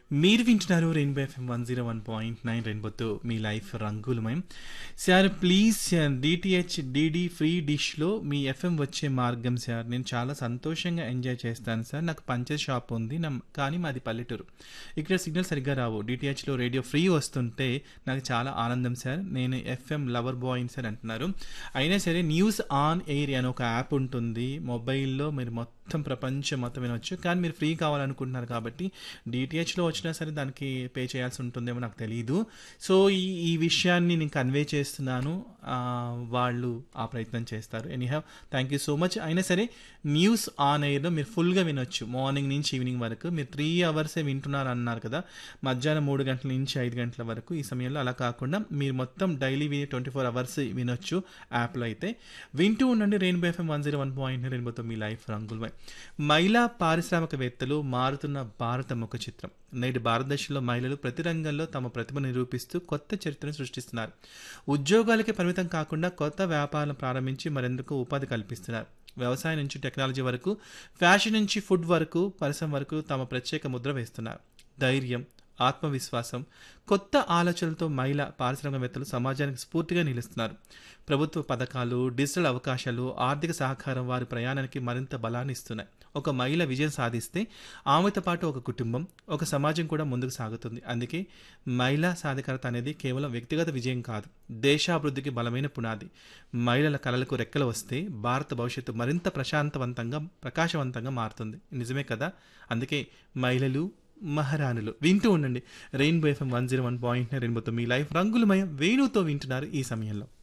మీరు వింటున్నారు rainbow FM one zero one point nine రెయిన్బోతో మీ లైఫ్ రంగులమయం sir please sir DTH DD free డిష్లో మీ ఎఫ్ఎం వచ్చే మార్గం సార్ నేను చాలా సంతోషంగా ఎంజాయ్ చేస్తాను సార్ నాకు పంచర్ షాప్ ఉంది నా కానీ మాది పల్లెటూరు ఇక్కడ సిగ్నల్ సరిగ్గా రావు డిటిహెచ్లో రేడియో ఫ్రీ వస్తుంటే నాకు చాలా ఆనందం సార్ నేను ఎఫ్ఎం లవర్ బాయ్ సార్ అంటున్నారు అయినా సరే న్యూస్ ఆన్ ఎయిర్ అని ఒక యాప్ ఉంటుంది మొబైల్లో మీరు మొత్తం ప్రపంచం మొత్తం వినొచ్చు కానీ మీరు ఫ్రీ కావాలనుకుంటున్నారు కాబట్టి డిటిహెచ్లో వచ్చినా సరే దానికి పే చేయాల్సి ఉంటుందేమో నాకు తెలియదు సో ఈ ఈ విషయాన్ని నేను కన్వే చేస్తున్నాను ఆ, వాళ్ళు ఆ ప్రయత్నం చేస్తారు anyhow thank you so much అయినా సరే న్యూస్ ఆన్ ఎయిర్లో మీరు ఫుల్గా వినొచ్చు మార్నింగ్ నుంచి ఈవినింగ్ వరకు మీరు త్రీ అవర్సే వింటున్నారు అన్నారు కదా మధ్యాహ్నం మూడు గంటల నుంచి ఐదు గంటల వరకు ఈ సమయంలో అలా కాకుండా మీరు మొత్తం డైలీ విని ట్వంటీ ఫోర్ అవర్స్ వినొచ్చు యాప్లో అయితే వింటూ ఉండండి rainbow FM one zero one point రెయిన్బోతో మీ లైఫ్ రంగులమై మహిళా పారిశ్రామికవేత్తలు మారుతున్న భారతం ఒక చిత్రం నేటి భారతదేశంలో మహిళలు ప్రతి రంగంలో తమ ప్రతిభ నిరూపిస్తూ కొత్త చరిత్రను సృష్టిస్తున్నారు ఉద్యోగాలకే పరిమితం కాకుండా కొత్త వ్యాపారాలను ప్రారంభించి మరెందుకు ఉపాధి కల్పిస్తున్నారు వ్యవసాయం నుంచి టెక్నాలజీ వరకు ఫ్యాషన్ నుంచి ఫుడ్ వరకు పరిశ్రమ వరకు తమ ప్రత్యేక ముద్ర వేస్తున్నారు ధైర్యం ఆత్మవిశ్వాసం కొత్త ఆలోచనలతో మహిళా పారిశ్రామికవేత్తలు సమాజానికి స్ఫూర్తిగా నిలుస్తున్నారు ప్రభుత్వ పథకాలు డిజిటల్ అవకాశాలు ఆర్థిక సహకారం వారి ప్రయాణానికి మరింత బలాన్ని ఇస్తున్నాయి ఒక మహిళ విజయం సాధిస్తే ఆమెతో పాటు ఒక కుటుంబం ఒక సమాజం కూడా ముందుకు సాగుతుంది అందుకే మహిళా సాధికారత అనేది కేవలం వ్యక్తిగత విజయం కాదు దేశాభివృద్ధికి బలమైన పునాది మహిళల కళలకు రెక్కలు వస్తే భారత భవిష్యత్తు మరింత ప్రశాంతవంతంగా ప్రకాశవంతంగా మారుతుంది నిజమే కదా అందుకే మహిళలు మహారాణులు వింటూ ఉండండి rainbow FM one zero one point రెయిన్బోతో మీ లైఫ్ రంగులమయం వేణుతో వింటున్నారు ఈ సమయంలో